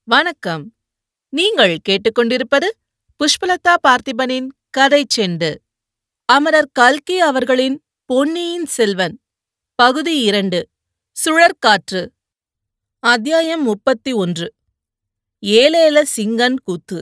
வணக்கம் நீங்கள் கேட்டுக்கொண்டிருப்பது புஷ்பலதா பார்த்திபனின் கதை செண்டு அமரர் கல்கி அவர்களின் பொன்னியின் செல்வன் பகுதி இரண்டு சுழற்காற்று அத்தியாயம் முப்பத்தி ஒன்று ஏலேல சிங்கன் கூத்து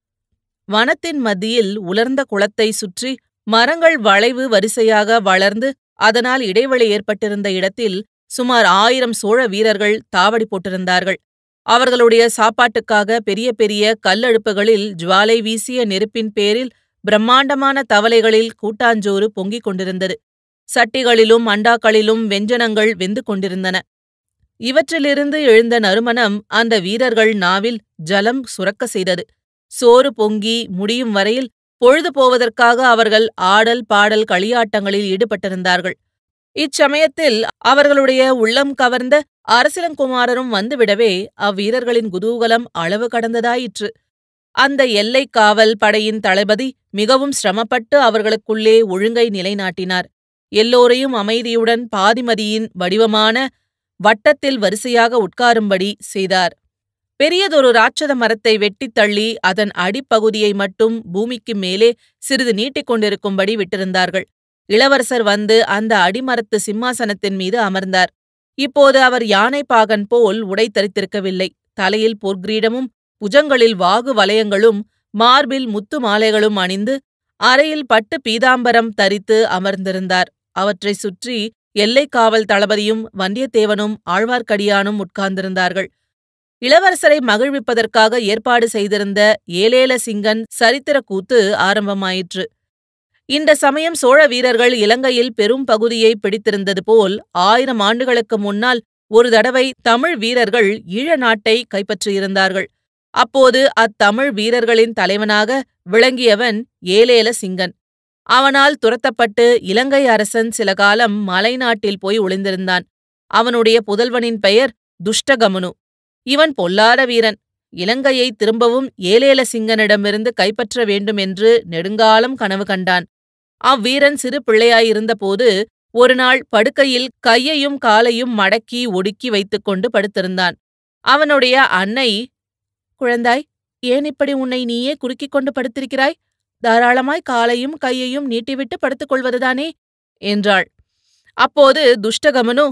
வனத்தின் மத்தியில் உலர்ந்த குளத்தை சுற்றி மரங்கள் வளைவு வரிசையாக வளர்ந்து அதனால் இடைவெளி ஏற்பட்டிருந்த இடத்தில் சுமார் ஆயிரம் சோழ வீரர்கள் தாவடி போட்டிருந்தார்கள் அவர்களுடைய சாப்பாட்டுக்காக பெரிய பெரிய கல்லடுப்புகளில் ஜுவாலை வீசிய நெருப்பின் பேரில் பிரம்மாண்டமான தவளைகளில் கூட்டாஞ்சோறு பொங்கிக் கொண்டிருந்தது சட்டிகளிலும் அண்டாக்களிலும் வெஞ்சனங்கள் வெந்து கொண்டிருந்தன இவற்றிலிருந்து எழுந்த நறுமணம் அந்த வீரர்கள் நாவில் ஜலம் சுரக்க செய்தது சோறு பொங்கி முடியும் வரையில் பொழுது போவதற்காக அவர்கள் ஆடல் பாடல் களியாட்டங்களில் ஈடுபட்டிருந்தார்கள் இச்சமயத்தில் அவர்களுடைய உள்ளம் கவர்ந்த அரசிலங்குமாரரும் வந்துவிடவே அவ்வீரர்களின் குதூகலம் அளவு கடந்ததாயிற்று அந்த எல்லை காவல் படையின் தளபதி மிகவும் சிரமப்பட்டு அவர்களுக்குள்ளே ஒழுங்கை நிலைநாட்டினார் எல்லோரையும் அமைதியுடன் பாதிமதியின் வடிவமான வட்டத்தில் வரிசையாக உட்காரும்படி செய்தார் பெரியதொரு ராட்சத மரத்தை வெட்டித் தள்ளி அதன் அடிப்பகுதியை மட்டும் பூமிக்கு மேலே சிறிது நீட்டிக் கொண்டிருக்கும்படி விட்டிருந்தார்கள் இளவரசர் வந்து அந்த அடிமரத்து சிம்மாசனத்தின் மீது அமர்ந்தார் இப்போது அவர் யானைப்பாகன் போல் உடை தரித்திருக்கவில்லை தலையில் பொற்கிரீடமும் புஜங்களில் வாகு வலயங்களும் மார்பில் முத்து மாலைகளும் அணிந்து அறையில் பட்டு பீதாம்பரம் தரித்து அமர்ந்திருந்தார் அவற்றைச் சுற்றி எல்லைக் காவல் தளபதியும் வந்தியத்தேவனும் ஆழ்வார்க்கடியானும் உட்கார்ந்திருந்தார்கள் இளவரசரை மகிழ்விப்பதற்காக ஏற்பாடு செய்திருந்த ஏலேல சிங்கன் சரித்திர கூத்து ஆரம்பமாயிற்று இந்த சமயம் சோழ வீரர்கள் இலங்கையில் பெரும் பகுதியை பிடித்திருந்தது போல் ஆயிரம் ஆண்டுகளுக்கு முன்னால் ஒரு தடவை தமிழ் வீரர்கள் ஈழ நாட்டை கைப்பற்றியிருந்தார்கள் அப்போது அத்தமிழ் வீரர்களின் தலைவனாக விளங்கியவன் ஏலேல சிங்கன் அவனால் துரத்தப்பட்டு இலங்கை அரசன் சில காலம் மலைநாட்டில் போய் ஒளிந்திருந்தான் அவனுடைய புதல்வனின் பெயர் துஷ்டகமனு இவன் பொல்லாத வீரன் இலங்கையை திரும்பவும் ஏலேல சிங்கனிடமிருந்து கைப்பற்ற வேண்டும் என்று நெடுங்காலம் கனவு கண்டான் அவ்வீரன் சிறு பிள்ளையாயிருந்தபோது ஒருநாள் படுக்கையில் கையையும் காலையும் மடக்கி ஒடுக்கி வைத்துக்கொண்டு படுத்திருந்தான் அவனுடைய அன்னை குழந்தாய் ஏன் இப்படி உன்னை நீயே குறுக்கிக் கொண்டு படுத்திருக்கிறாய் தாராளமாய் காலையும் கையையும் நீட்டிவிட்டு படுத்துக் கொள்வதுதானே என்றாள் அப்போது துஷ்டகமனு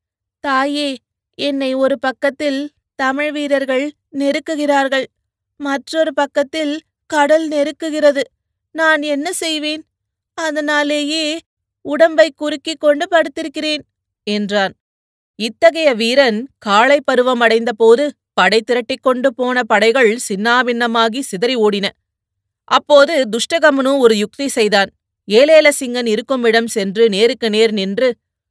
தாயே என்னை ஒரு பக்கத்தில் தமிழ் வீரர்கள் நெருக்குகிறார்கள் மற்றொரு பக்கத்தில் கடல் நெருக்குகிறது நான் என்ன செய்வேன் அதனாலேயே உடம்பை குறுக்கிக் கொண்டு படுத்திருக்கிறேன் என்றான் இத்தகைய வீரன் காளை பருவம் அடைந்தபோது படை திரட்டிக் கொண்டு போன படைகள் சின்னாபின்னமாகி சிதறி ஓடின அப்போது துஷ்டகமனு ஒரு யுக்தி செய்தான் ஏலேல சிங்கன் இருக்கும் இடம் சென்று நேருக்கு நேர் நின்று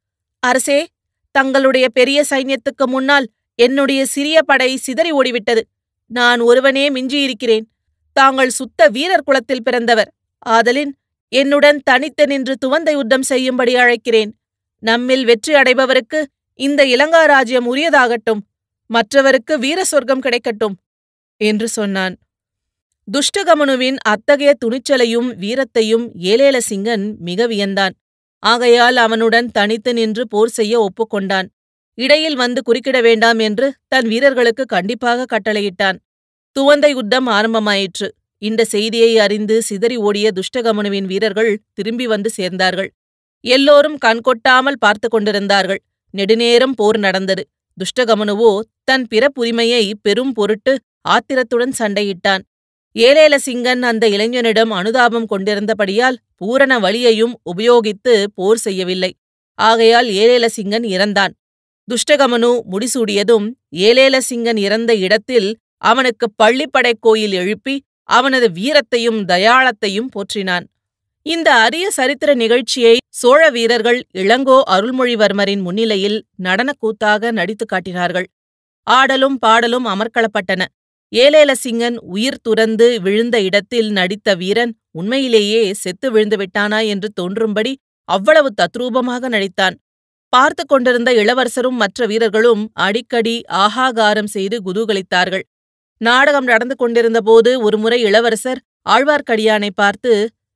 அரசே தங்களுடைய பெரிய சைன்யத்துக்கு முன்னால் என்னுடைய சிறிய படை சிதறி ஓடிவிட்டது நான் ஒருவனே மிஞ்சியிருக்கிறேன் தாங்கள் சுத்த வீரர் குலத்தில் பிறந்தவர் ஆதலின் என்னுடன் தனித்து நின்று துவந்த யுத்தம் செய்யும்படி அழைக்கிறேன் நம்மில் வெற்றி அடைபவருக்கு இந்த இலங்கா ராஜ்யம் உரியதாகட்டும் மற்றவருக்கு வீர சொர்க்கம் கிடைக்கட்டும் என்று சொன்னான் துஷ்டகமனுவின் அத்தகைய துணிச்சலையும் வீரத்தையும் ஏலேல சிங்கன் மிக வியந்தான் ஆகையால் அவனுடன் தனித்து நின்று போர் செய்ய ஒப்புக்கொண்டான் இடையில் வந்து குறுக்கிட வேண்டாம் என்று தன் வீரர்களுக்கு கண்டிப்பாக கட்டளையிட்டான் துவந்த யுத்தம் ஆரம்பமாயிற்று இந்த செய்தியை அறிந்து சிதறி ஓடிய துஷ்டகமனுவின் வீரர்கள் திரும்பி வந்து சேர்ந்தார்கள் எல்லோரும் கண்கொட்டாமல் பார்த்து கொண்டிருந்தார்கள் நெடுநேரம் போர் நடந்தது துஷ்டகமனுவோ தன் பிறப்புரிமையை பெரும் பொருட்டு ஆத்திரத்துடன் சண்டையிட்டான் ஏலேல சிங்கன் அந்த இளைஞனிடம் அனுதாபம் கொண்டிருந்தபடியால் பூரண வலியையும் உபயோகித்து போர் செய்யவில்லை ஆகையால் ஏலேல சிங்கன் இறந்தான் துஷ்டகமனு முடிசூடியதும் ஏலேல சிங்கன் இறந்த இடத்தில் அவனுக்கு பள்ளிப்படைக் கோயில் எழுப்பி அவனது வீரத்தையும் தயாளத்தையும் போற்றினான் இந்த அரிய சரித்திர நிகழ்ச்சியை சோழ வீரர்கள் இளங்கோ அருள்மொழிவர்மரின் முன்னிலையில் நடனக்கூத்தாக நடித்துக் காட்டினார்கள் ஆடலும் பாடலும் அமர்க்களப்பட்டன ஏலேல சிங்கன் உயிர் துறந்து விழுந்த இடத்தில் நடித்த வீரன் உண்மையிலேயே செத்து விழுந்து விட்டானா என்று தோன்றும்படி அவ்வளவு தத்ரூபமாக நடித்தான் பார்த்து கொண்டிருந்த இளவரசரும் மற்ற வீரர்களும் அடிக்கடி ஆகாகாரம் செய்து குதூகலித்தார்கள் நாடகம் நடந்து கொண்டிருந்தபோது ஒருமுறை இளவரசர் ஆழ்வார்க்கடியானை பார்த்து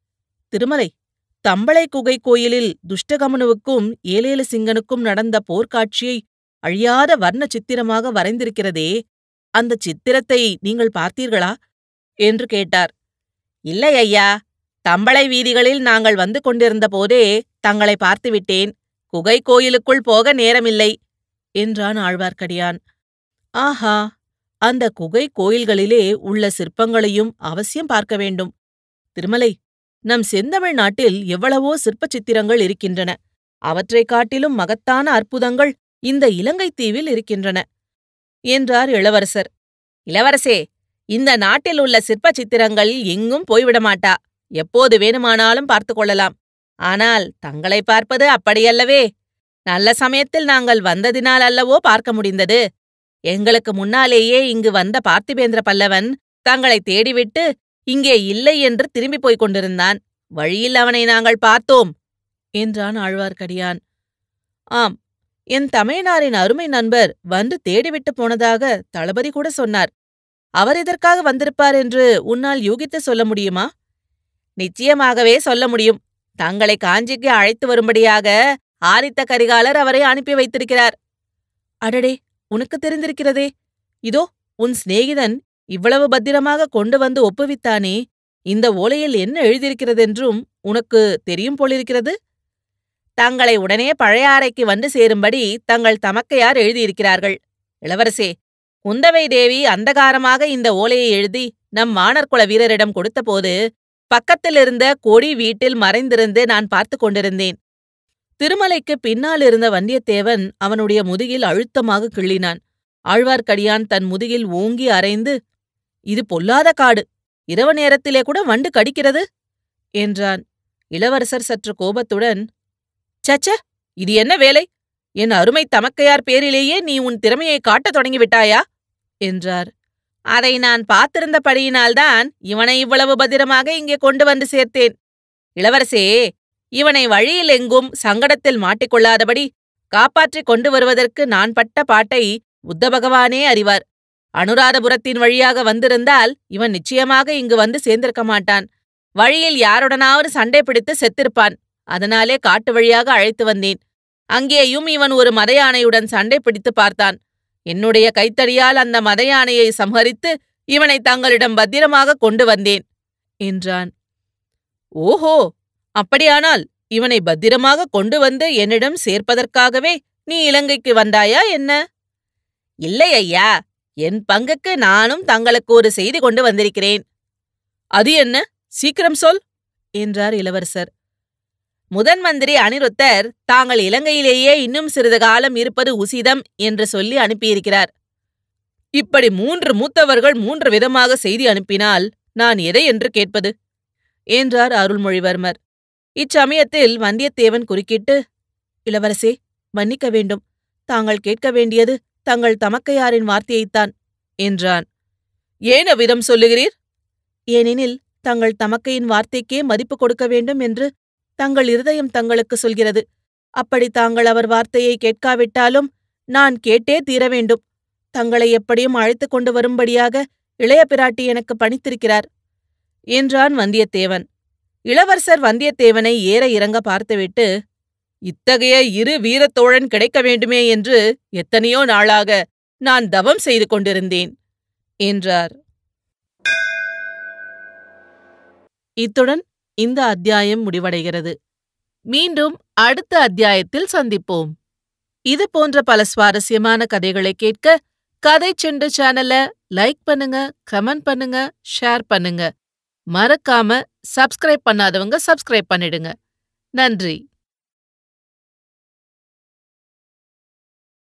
திருமலை தம்பளை குகை கோயிலில் துஷ்டகமனுவுக்கும் ஏலேல சிங்கனுக்கும் நடந்த போர்க்காட்சியை அழியாத வர்ண சித்திரமாக வரைந்திருக்கிறதே அந்த சித்திரத்தை நீங்கள் பார்த்தீர்களா என்று கேட்டார் இல்லை ஐயா தம்பளை வீதிகளில் நாங்கள் வந்து கொண்டிருந்த போதே தங்களை பார்த்துவிட்டேன் குகை கோயிலுக்குள் போக நேரமில்லை என்றான் ஆழ்வார்க்கடியான் ஆஹா அந்த குகை கோயில்களிலே உள்ள சிற்பங்களையும் அவசியம் பார்க்க வேண்டும் திருமலை நம் செந்தமிழ் நாட்டில் எவ்வளவோ சிற்பச் சித்திரங்கள் இருக்கின்றன அவற்றைக் காட்டிலும் மகத்தான அற்புதங்கள் இந்த இலங்கைத் தீவில் இருக்கின்றன என்றார் இளவரசர் இளவரசே இந்த நாட்டில் உள்ள சிற்பச் சித்திரங்கள் எங்கும் போய்விடமாட்டா எப்போது வேணுமானாலும் பார்த்து கொள்ளலாம் ஆனால் தங்களை பார்ப்பது அப்படியல்லவே நல்ல சமயத்தில் நாங்கள் வந்ததினால் அல்லவோ பார்க்க முடிந்தது எங்களுக்கு முன்னாலேயே இங்கு வந்த பார்த்திபேந்திர பல்லவன் தங்களை தேடிவிட்டு இங்கே இல்லை என்று திரும்பிப் போய்க் கொண்டிருந்தான் வழியில் அவனை நாங்கள் பார்த்தோம் என்றான் ஆழ்வார்க்கடியான் ஆம் என் தமையனாரின் அருமை நண்பர் வந்து தேடிவிட்டு போனதாக தளபதி கூட சொன்னார் அவர் இதற்காக வந்திருப்பார் என்று உன்னால் யூகித்து சொல்ல முடியுமா நிச்சயமாகவே சொல்ல முடியும் தங்களை காஞ்சிக்கு அழைத்து வரும்படியாக ஆதித்த கரிகாலர் அவரை அனுப்பி வைத்திருக்கிறார் அடடே உனக்கு தெரிந்திருக்கிறதே இதோ உன் சிநேகிதன் இவ்வளவு பத்திரமாக கொண்டு வந்து ஒப்புவித்தானே இந்த ஓலையில் என்ன எழுதியிருக்கிறதென்றும் உனக்கு தெரியும் போலிருக்கிறது தங்களை உடனே பழையாறைக்கு வந்து சேரும்படி தங்கள் தமக்கையார் எழுதியிருக்கிறார்கள் இளவரசே குந்தவை தேவி அந்தகாரமாக இந்த ஓலையை எழுதி நம் மாணர்குல வீரரிடம் கொடுத்தபோது பக்கத்திலிருந்த கொடி வீட்டில் மறைந்திருந்து நான் பார்த்து கொண்டிருந்தேன் திருமலைக்கு பின்னால் இருந்த வந்தியத்தேவன் அவனுடைய முதுகில் அழுத்தமாக கிள்ளினான் ஆழ்வார்க்கடியான் தன் முதுகில் ஓங்கி அரைந்து இது பொல்லாத காடு இரவு நேரத்திலே கூட வண்டு கடிக்கிறது என்றான் இளவரசர் சற்று கோபத்துடன் சச்ச இது என்ன வேலை என் அருமை தமக்கையார் பேரிலேயே நீ உன் திறமையை காட்டத் தொடங்கிவிட்டாயா என்றார் அதை நான் பார்த்திருந்தபடியினால்தான் இவனை இவ்வளவு பத்திரமாக இங்கே கொண்டு வந்து சேர்த்தேன் இளவரசே இவனை வழியில் எங்கும் சங்கடத்தில் மாட்டிக்கொள்ளாதபடி காப்பாற்றிக் கொண்டு வருவதற்கு நான் பட்ட பாட்டை புத்த பகவானே அறிவார் அனுராதபுரத்தின் வழியாக வந்திருந்தால் இவன் நிச்சயமாக இங்கு வந்து சேர்ந்திருக்க மாட்டான் வழியில் யாருடனாவது சண்டை பிடித்து செத்திருப்பான் அதனாலே காட்டு வழியாக அழைத்து வந்தேன் அங்கேயும் இவன் ஒரு மதயானையுடன் சண்டை பிடித்து பார்த்தான் என்னுடைய கைத்தடியால் அந்த மதயானையை சம்ஹரித்து இவனை தங்களிடம் பத்திரமாக கொண்டு வந்தேன் என்றான் ஓஹோ அப்படியானால் இவனை பத்திரமாக கொண்டு வந்து என்னிடம் சேர்ப்பதற்காகவே நீ இலங்கைக்கு வந்தாயா என்ன இல்லை ஐயா என் பங்குக்கு நானும் தங்களுக்கு ஒரு செய்தி கொண்டு வந்திருக்கிறேன் அது என்ன சீக்கிரம் சொல் என்றார் இளவரசர் முதன் மந்திரி அனிருத்தர் தாங்கள் இலங்கையிலேயே இன்னும் சிறிது காலம் இருப்பது உசிதம் என்று சொல்லி அனுப்பியிருக்கிறார் இப்படி மூன்று மூத்தவர்கள் மூன்று விதமாக செய்தி அனுப்பினால் நான் எதை என்று கேட்பது என்றார் அருள்மொழிவர்மர் இச்சமயத்தில் வந்தியத்தேவன் குறுக்கிட்டு இளவரசே மன்னிக்க வேண்டும் தாங்கள் கேட்க வேண்டியது தங்கள் தமக்கையாரின் வார்த்தையைத்தான் என்றான் ஏன் அவ்விதம் சொல்லுகிறீர் ஏனெனில் தங்கள் தமக்கையின் வார்த்தைக்கே மதிப்பு கொடுக்க வேண்டும் என்று தங்கள் இருதயம் தங்களுக்கு சொல்கிறது அப்படி தாங்கள் அவர் வார்த்தையை கேட்காவிட்டாலும் நான் கேட்டே தீர வேண்டும் தங்களை எப்படியும் அழைத்துக் கொண்டு வரும்படியாக இளைய பிராட்டி எனக்கு பணித்திருக்கிறார் என்றான் வந்தியத்தேவன் இளவரசர் வந்தியத்தேவனை ஏற இறங்க பார்த்துவிட்டு இத்தகைய இரு வீரத்தோழன் கிடைக்க வேண்டுமே என்று எத்தனையோ நாளாக நான் தவம் செய்து கொண்டிருந்தேன் என்றார் இத்துடன் இந்த அத்தியாயம் முடிவடைகிறது மீண்டும் அடுத்த அத்தியாயத்தில் சந்திப்போம் இது போன்ற பல சுவாரஸ்யமான கதைகளை கேட்க கதை செண்டு சேனல லைக் பண்ணுங்க கமெண்ட் பண்ணுங்க ஷேர் பண்ணுங்க மறக்காம சப்ஸ்கிரைப் பண்ணாதவங்க சப்ஸ்கிரைப் பண்ணிடுங்க நன்றி